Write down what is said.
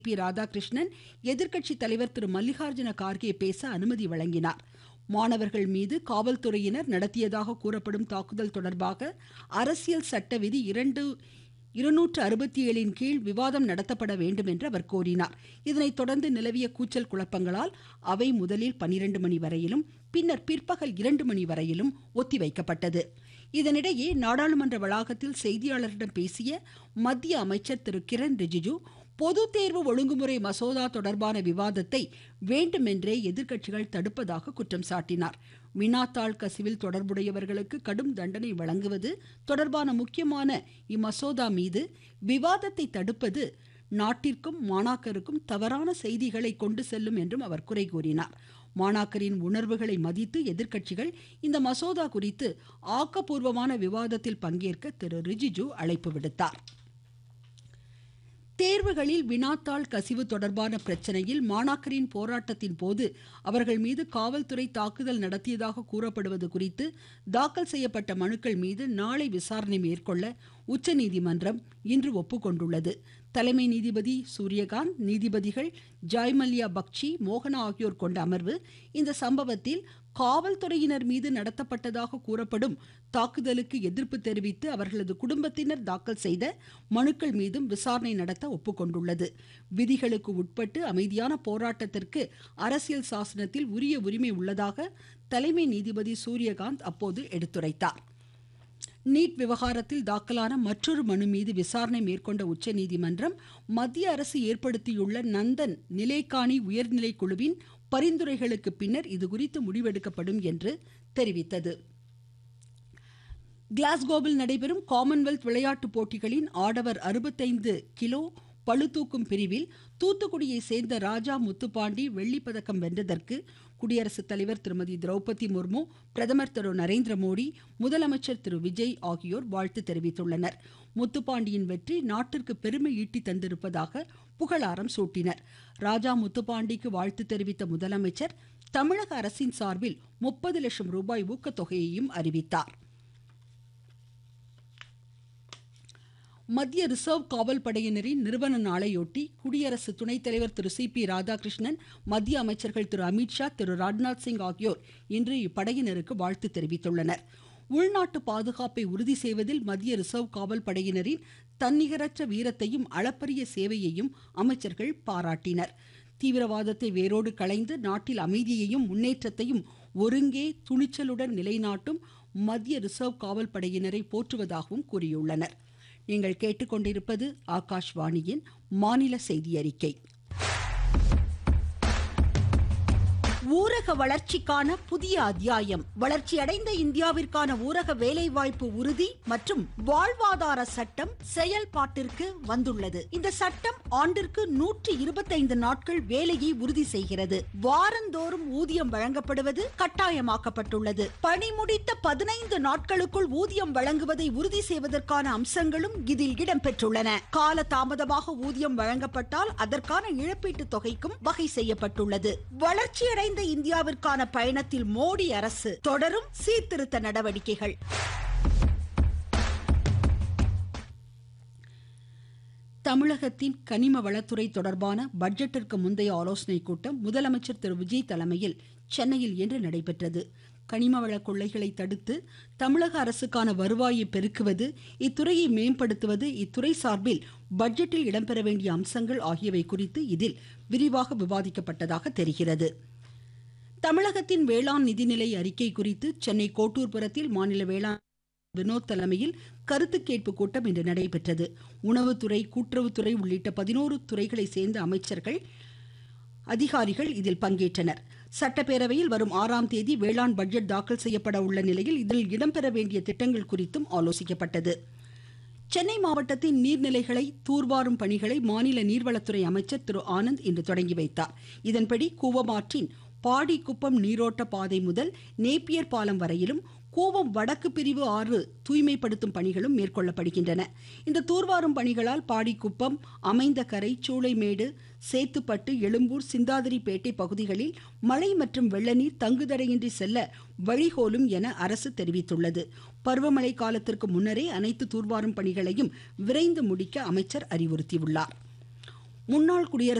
B Radhakrishnan எதிர்க்கட்சி தலைவர் திரு மல்லிகார்ஜுன கார்கே பேச அனுமதி வழங்கினார் மாணவர்கள் மீது காவல்துறையினர் நடத்தியதாக கூறப்படும் தாக்குதல் தொடர்பாக அரசியல் சட்ட விதி இரண்டு இருநூற்று அறுபத்தி ஏழின் கீழ் விவாதம் நடத்தப்பட வேண்டும் என்று அவர் கோரினார் இதனைத் தொடர்ந்து நிலவிய கூச்சல் குழப்பங்களால் அவை முதலில் பனிரெண்டு மணி வரையிலும் பின்னர் பிற்பகல் இரண்டு மணி வரையிலும் ஒத்திவைக்கப்பட்டது இதனிடையே நாடாளுமன்ற வளாகத்தில் செய்தியாளர்களிடம் பேசிய மத்திய அமைச்சர் திரு கிரண் ரிஜிஜு பொது தேர்வு ஒழுங்குமுறை மசோதா தொடர்பான விவாதத்தை வேண்டுமென்றே எதிர்க்கட்சிகள் தடுப்பதாக குற்றம் சாட்டினார் வினாத்தாள் கசிவில் தொடர்புடையவர்களுக்கு கடும் தண்டனை வழங்குவது தொடர்பான முக்கியமான இம்மசோதா மீது விவாதத்தை தடுப்பது நாட்டிற்கும் மாணாக்கருக்கும் தவறான செய்திகளை கொண்டு செல்லும் என்றும் அவர் குறை கூறினார் மாணாக்கரின் உணர்வுகளை மதித்து எதிர்க்கட்சிகள் இந்த மசோதா குறித்து ஆக்கப்பூர்வமான விவாதத்தில் பங்கேற்க திரு ரிஜிஜு அழைப்பு விடுத்தார் தேர்வுகளில் வினாத்தாள் கசிவு தொடர்பான பிரச்சனையில் மாணாக்கரின் போராட்டத்தின் போது அவர்கள் மீது காவல்துறை தாக்குதல் நடத்தியதாக கூறப்படுவது குறித்து தாக்கல் செய்யப்பட்ட மனுக்கள் மீது நாளை விசாரணை மேற்கொள்ள உச்சநீதிமன்றம் இன்று ஒப்புக்கொண்டுள்ளது தலைமை நீதிபதி சூரியகாந்த் நீதிபதிகள் ஜாய்மல்யா பக்சி மோகனா ஆகியோர் கொண்ட அமர்வு இந்த சம்பவத்தில் காவல்துறையினர் மீது நடத்தப்பட்டதாக கூறப்படும் தாக்குதலுக்கு எதிர்ப்பு தெரிவித்து அவர்களது குடும்பத்தினர் தாக்கல் செய்த மனுக்கள் மீதும் விசாரணை நடத்த ஒப்புக்கொண்டுள்ளது விதிகளுக்கு உட்பட்டு அமைதியான போராட்டத்திற்கு அரசியல் சாசனத்தில் உரிய உரிமை உள்ளதாக தலைமை நீதிபதி சூரியகாந்த் அப்போது எடுத்துரைத்தார் நீட் விவகாரத்தில் தாக்கலான மற்றொரு மனு மீது விசாரணை மேற்கொண்ட உச்சநீதிமன்றம் மத்திய அரசு ஏற்படுத்தியுள்ள நந்தன் நிலைக்காணி உயர்நிலை குழுவின் பரிந்துரைகளுக்கு பின்னர் இதுகுறித்து முடிவெடுக்கப்படும் என்று தெரிவித்தது கிளாஸ்கோவில் நடைபெறும் காமன்வெல்த் விளையாட்டுப் போட்டிகளின் ஆடவர் அறுபத்தைந்து கிலோ பளுதூக்கும் பிரிவில் தூத்துக்குடியை சேர்ந்த ராஜா முத்துப்பாண்டி வெள்ளிப்பதக்கம் வென்றதற்கு குடியரசுத் தலைவர் திருமதி திரௌபதி முர்மு பிரதமர் திரு நரேந்திர மோடி முதலமைச்சர் திரு விஜய் ஆகியோர் வாழ்த்து தெரிவித்துள்ளனர் முத்துப்பாண்டியின் வெற்றி நாட்டிற்கு பெருமை ஈட்டி தந்திருப்பதாக புகழாரம் சூட்டினர் ராஜா முத்துப்பாண்டிக்கு வாழ்த்து தெரிவித்த முதலமைச்சர் தமிழக அரசின் சார்பில் முப்பது லட்சம் ரூபாய் ஊக்கத்தொகையையும் அறிவித்தார் மத்திய ரிசர்வ் காவல் படையினரின் நிறுவன நாளையொட்டி குடியரசு துணைத் தலைவர் திரு சி பி ராதாகிருஷ்ணன் மத்திய அமைச்சர்கள் திரு அமித்ஷா திரு ராஜ்நாத் சிங் ஆகியோர் இன்று இப்படையினருக்கு வாழ்த்து தெரிவித்துள்ளனர் உள்நாட்டு பாதுகாப்பை உறுதி செய்வதில் மத்திய ரிசர்வ் காவல் படையினரின் தன்னிகரற்ற வீரத்தையும் அளப்பரிய சேவையையும் அமைச்சர்கள் பாராட்டினர் தீவிரவாதத்தை வேரோடு களைந்து நாட்டில் அமைதியையும் முன்னேற்றத்தையும் ஒருங்கே துணிச்சலுடன் நிலைநாட்டும் மத்திய ரிசர்வ் காவல் படையினரை போற்றுவதாகவும் கூறியுள்ளனர் நீங்கள் கேட்டுக்கொண்டிருப்பது ஆகாஷ்வாணியின் மாநில செய்தி அறிக்கை ஊரக வளர்ச்சிக்கான புதிய அத்தியாயம் வளர்ச்சியடைந்த இந்தியாவிற்கான ஊரக வேலைவாய்ப்பு உறுதி மற்றும் வாழ்வாதார சட்டம் செயல்பாட்டிற்கு வந்துள்ளது இந்த சட்டம் ஆண்டிற்கு நூற்றி இருபத்தைந்து நாட்கள் வேலையை உறுதி செய்கிறது வாரந்தோறும் ஊதியம் வழங்கப்படுவது கட்டாயமாக்கப்பட்டுள்ளது பணி முடித்த பதினைந்து நாட்களுக்குள் ஊதியம் வழங்குவதை உறுதி செய்வதற்கான அம்சங்களும் இதில் இடம்பெற்றுள்ளன கால தாமதமாக ஊதியம் வழங்கப்பட்டால் அதற்கான இழப்பீட்டு தொகைக்கும் வகை செய்யப்பட்டுள்ளது வளர்ச்சியடைந்த இந்தியாவிற்கான பயணத்தில் மோடி அரசு தொடரும் சீர்திருத்த நடவடிக்கைகள் தமிழகத்தின் கனிம வளத்துறை தொடர்பான பட்ஜெட்டிற்கு முந்தைய ஆலோசனைக் கூட்டம் முதலமைச்சர் திரு விஜய் தலைமையில் சென்னையில் இன்று நடைபெற்றது கனிம வள கொள்ளைகளை தடுத்து தமிழக அரசுக்கான வருவாயை பெருக்குவது இத்துறையை மேம்படுத்துவது இத்துறை சார்பில் பட்ஜெட்டில் இடம்பெற வேண்டிய அம்சங்கள் ஆகியவை குறித்து இதில் விரிவாக விவாதிக்கப்பட்டதாக தெரிகிறது தமிழகத்தின் வேளாண் நிதிநிலை அறிக்கை குறித்து சென்னை கோட்டூர்புரத்தில் மாநில வேளாண் வினோத் தலைமையில் கருத்து கேட்பு கூட்டம் இன்று நடைபெற்றது உணவுத்துறை கூட்டுறவுத்துறை உள்ளிட்ட பதினோரு துறைகளை சேர்ந்த அமைச்சர்கள் அதிகாரிகள் இதில் பங்கேற்றனர் சட்டப்பேரவையில் வரும் ஆறாம் தேதி வேளாண் பட்ஜெட் தாக்கல் செய்யப்பட உள்ள நிலையில் இதில் இடம்பெற வேண்டிய திட்டங்கள் குறித்தும் ஆலோசிக்கப்பட்டது சென்னை மாவட்டத்தின் நீர்நிலைகளை தூர்வாரும் பணிகளை மாநில நீர்வளத்துறை அமைச்சர் திரு ஆனந்த் இன்று தொடங்கி வைத்தார் இதன்படி கூவமாற்றின் பாடிக்குப்பம் நீரோட்ட பாதை முதல் நேப்பியர் பாலம் வரையிலும் கூவம் வடக்கு பிரிவு ஆறு தூய்மைப்படுத்தும் பணிகளும் மேற்கொள்ளப்படுகின்றன இந்த தூர்வாரும் பணிகளால் பாடிக்குப்பம் அமைந்த கரை சூளைமேடு சேத்துப்பட்டு எழும்பூர் சிந்தாதிரிப்பேட்டை பகுதிகளில் மழை மற்றும் வெள்ளநீர் தங்குதடையின்றி செல்ல வழிகோலும் என அரசு தெரிவித்துள்ளது பருவமழை காலத்திற்கு முன்னரே அனைத்து தூர்வாரும் பணிகளையும் விரைந்து முடிக்க அமைச்சர் அறிவுறுத்தியுள்ளார் முன்னாள் குடியரசு